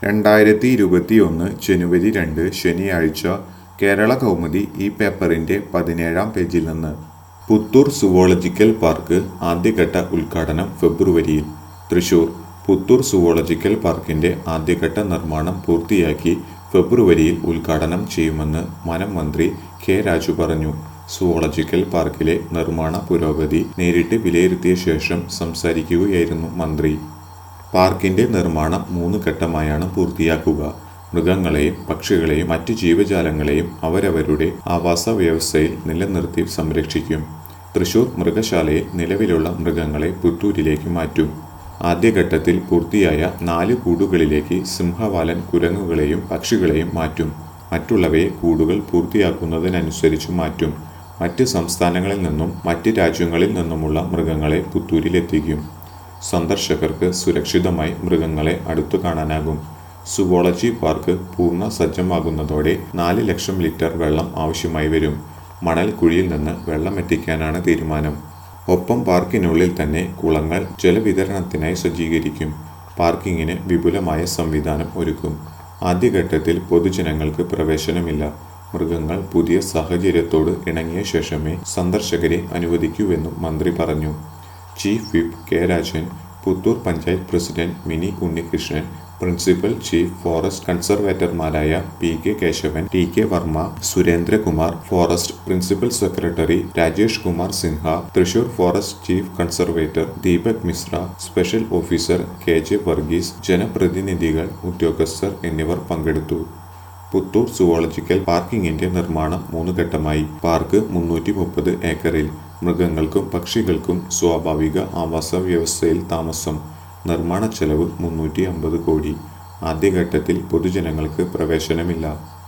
രണ്ടായിരത്തി ഇരുപത്തിയൊന്ന് ജനുവരി രണ്ട് ശനിയാഴ്ച കേരള കൗമുദി ഈ പേപ്പറിന്റെ പതിനേഴാം പേജിൽ നിന്ന് പുത്തൂർ സുവോളജിക്കൽ പാർക്ക് ആദ്യഘട്ട ഉദ്ഘാടനം ഫെബ്രുവരിയിൽ തൃശൂർ പുത്തൂർ സുവോളജിക്കൽ പാർക്കിന്റെ ആദ്യഘട്ട നിർമ്മാണം പൂർത്തിയാക്കി ഫെബ്രുവരിയിൽ ഉദ്ഘാടനം ചെയ്യുമെന്ന് വനം മന്ത്രി കെ രാജു പറഞ്ഞു സുവോളജിക്കൽ പാർക്കിലെ നിർമ്മാണ പുരോഗതി നേരിട്ട് വിലയിരുത്തിയ ശേഷം സംസാരിക്കുകയായിരുന്നു മന്ത്രി പാർക്കിന്റെ നിർമ്മാണം മൂന്ന് ഘട്ടമായാണ് പൂർത്തിയാക്കുക മൃഗങ്ങളെയും പക്ഷികളെയും മറ്റ് ജീവജാലങ്ങളെയും അവരവരുടെ ആവാസ വ്യവസ്ഥയിൽ നിലനിർത്തി സംരക്ഷിക്കും തൃശൂർ മൃഗശാലയിൽ നിലവിലുള്ള മൃഗങ്ങളെ പുത്തൂരിലേക്ക് മാറ്റും ആദ്യഘട്ടത്തിൽ പൂർത്തിയായ നാല് കൂടുകളിലേക്ക് സിംഹവാലൻ കുരങ്ങുകളെയും പക്ഷികളെയും മാറ്റും മറ്റുള്ളവയെ കൂടുകൾ പൂർത്തിയാക്കുന്നതിനനുസരിച്ച് മാറ്റും മറ്റ് സംസ്ഥാനങ്ങളിൽ നിന്നും മറ്റ് രാജ്യങ്ങളിൽ നിന്നുമുള്ള മൃഗങ്ങളെ പുത്തൂരിലെത്തിക്കും സന്ദർശകർക്ക് സുരക്ഷിതമായി മൃഗങ്ങളെ അടുത്തു കാണാനാകും സുവോളജി പാർക്ക് പൂർണ്ണ സജ്ജമാകുന്നതോടെ നാല് ലക്ഷം ലിറ്റർ വെള്ളം ആവശ്യമായി വരും മണൽ കുഴിയിൽ നിന്ന് വെള്ളം എത്തിക്കാനാണ് തീരുമാനം ഒപ്പം പാർക്കിനുള്ളിൽ തന്നെ കുളങ്ങൾ ജലവിതരണത്തിനായി സജ്ജീകരിക്കും പാർക്കിങ്ങിന് വിപുലമായ സംവിധാനം ഒരുക്കും ആദ്യഘട്ടത്തിൽ പൊതുജനങ്ങൾക്ക് പ്രവേശനമില്ല മൃഗങ്ങൾ പുതിയ സാഹചര്യത്തോട് ഇണങ്ങിയ ശേഷമേ സന്ദർശകരെ അനുവദിക്കൂവെന്നും മന്ത്രി പറഞ്ഞു chief whip K Rajan Puthur panchayat president Mini Unnikrishnan principal chief forest കൺസർവേറ്റർമാരായ P K Keshavan T K Varma Surendrakumar forest principal secretary Rajesh Kumar Sinha Thrissur forest chief conservator Deepak Mishra special officer K J Varghese ജനപ്രതിനിധികൾ ഉദ്യോഗസ്ഥർ എന്നിവർ പങ്കെടുത്തു പുത്തൂർ സുവോളജിക്കൽ പാർക്കിങ്ങിന്റെ നിർമ്മാണം മൂന്ന് ഘട്ടമായി പാർക്ക് മുന്നൂറ്റി മുപ്പത് ഏക്കറിൽ മൃഗങ്ങൾക്കും പക്ഷികൾക്കും സ്വാഭാവിക ആവാസ വ്യവസ്ഥയിൽ താമസം നിർമ്മാണ ചെലവ് മുന്നൂറ്റി അമ്പത് കോടി ആദ്യഘട്ടത്തിൽ പൊതുജനങ്ങൾക്ക് പ്രവേശനമില്ല